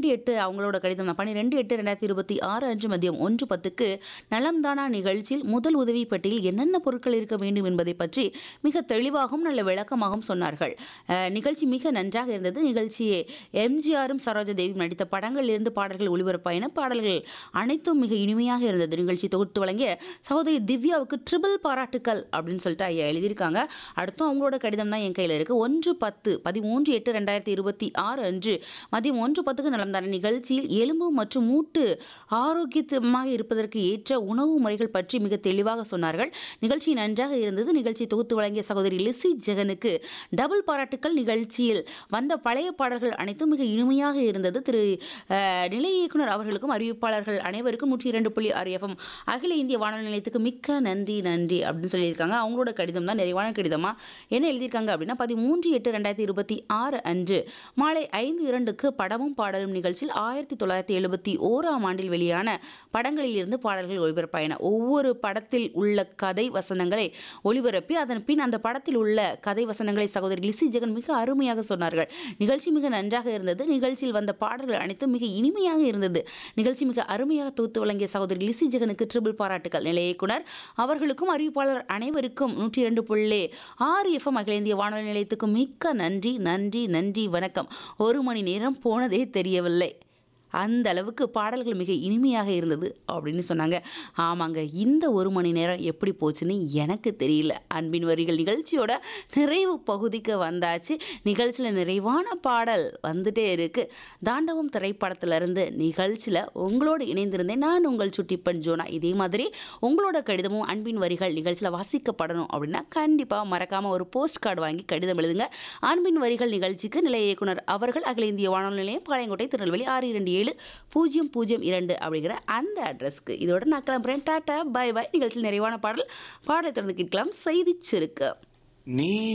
பன்னிரெண்டு எட்டு அவங்களோட கடிதம் தான் பன்னிரெண்டு எட்டு ரெண்டாயிரத்தி இருபத்தி ஆறு அன்று மதியம் ஒன்று பத்துக்கு நலம்தானா நிகழ்ச்சியில் முதல் உதவி பெட்டியில் என்னென்ன பொருட்கள் இருக்க வேண்டும் என்பதை பற்றி மிக தெளிவாகவும் நல்ல விளக்கமாகவும் சொன்னார்கள் அஹ், நிகழ்ச்சி மிக நன்றாக இருந்தது நிகழ்ச்சியை எம்ஜிஆரும் சரோஜா தேவி நடித்த படங்களில் இருந்து பாடல்கள் ஒளிபரப்பாயின பாடல்கள் அனைத்தும் மிக இனிமையாக இருந்தது நிகழ்ச்சி தொகுத்து வழங்கிய சகோதரி திவ்யாவுக்கு ட்ரிபிள் பாராட்டுக்கள் அப்படின்னு சொல்லிட்டு ஐயா எழுதியிருக்காங்க அடுத்தும் அவங்களோட கடிதம் தான் என் கையில் இருக்கு ஒன்று பத்து பதிமூன்று எட்டு ரெண்டாயிரத்தி இருபத்தி ஆறு அன்று மதியம் ஒன்று பத்துக்கு நலம்தான நிகழ்ச்சியில் எலும்பு மற்றும் மூட்டு ஆரோக்கியமாக இருப்பதற்கு ஏற்ற உணவு முறைகள் பற்றி மிக தெளிவாக சொன்னார்கள் நிகழ்ச்சி நன்றாக இருந்தது நிகழ்ச்சி தொகுத்து வழங்கிய சகோதரி லிசி ஜெகனுக்கு டபுள் பாராட்டுக்கள் நிகழ்ச்சியில் வந்த பழைய பாடல்கள் அனைத்தும் மிக இனிமையாக இருந்தது திரு அஹ், நிலைய இயக்குனர் அவர்களுக்கும் அறிவிப்பாளர்கள் அனைவருக்கும் நூற்றி இரண்டு புள்ளி ஆறு எஃப்எம் அகில இந்திய வானொலி நிலையத்துக்கு மிக்க நன்றி நன்றி அப்படின்னு சொல்லியிருக்காங்க அவங்களோட கடிதம் தான் நிறைவான கடிதமா என்ன எழுதியிருக்காங்க அப்படின்னா பதிமூன்று எட்டு ரெண்டாயிரத்தி இருபத்தி ஆறு அன்று மாலை ஐந்து இரண்டுக்கு படமும் பாடலும் நிகழ்ச்சியில் ஆயிரத்தி தொள்ளாயிரத்தி எழுபத்தி ஓராம் ஆண்டில் வெளியான படங்களில் இருந்து பாடல்கள் ஒளிபரப்பாயின ஒவ்வொரு படத்தில் உள்ள கதை வசனங்களை ஒளிபரப்பி அதன் பின் அந்த படத்தில் உள்ள கதை வசனங்களை சகோதரி லிசி ஜெகன் மிக அருமையாக சொன்னார்கள் நிகழ்ச்சி மிக நன்றாக இருந்தது நிகழ்ச்சியில் வந்த பாடல்கள் அனைத்தும் மிக இனிமையாக இருந்தது நிகழ்ச்சி மிக அருமையாக தொகுத்து வழங்கிய சகோதரி லிசி ஜெகனுக்கு ட்ரிபிள் பாராட்டுகள் நிலைய இயக்குனர் அவர்களுக்கும் அறிவிப்பாளர் அனைவருக்கும் நூற்றி இரண்டு புள்ளி ஆறு எஃப்எம் அகில இந்திய வானொலி நிலையத்துக்கு மிக்க நன்றி நன்றி நன்றி வணக்கம் ஒரு மணி நேரம் போனதே தெரியவில்லை அந்த அளவுக்கு பாடல்கள் மிக இனிமையாக இருந்தது அப்படின்னு சொன்னாங்க ஆமாங்க இந்த ஒரு மணி நேரம் எப்படி போச்சுன்னு எனக்கு தெரியல அன்பின் வரிகள் நிகழ்ச்சியோட நிறைவு பகுதிக்கு வந்தாச்சு நிகழ்ச்சியில் நிறைவான பாடல் வந்துட்டே இருக்கு தாண்டவம் திரைப்படத்திலிருந்து நிகழ்ச்சியில் உங்களோடு இணைந்திருந்தேன் நான் உங்கள் சுட்டிப்பன் ஜோனா இதே மாதிரி உங்களோட கடிதமும் அன்பின் வரிகள் நிகழ்ச்சியில் வாசிக்கப்படணும் அப்படின்னா கண்டிப்பாக மறக்காமல் ஒரு போஸ்ட் கார்டு வாங்கி கடிதம் எழுதுங்க அன்பின் வரிகள் நிகழ்ச்சிக்கு நிலைய இயக்குனர் அவர்கள் அகில இந்திய வானொலி நிலையம் பாளையங்கோட்டை திருநெல்வேலி ஆறு இரண்டு ஏழு பூஜ்ஜியம் பூஜ்ஜியம் இரண்டு அப்படிங்கிற அந்த அட்ரஸ்க்கு இதோட நான் கிளம்புறேன் டாட்டா பை பை நிகழ்ச்சியில் நிறைவான பாடல் பாடலை தொடர்ந்து கேட்கலாம் செய்தி சுருக்கம் நீ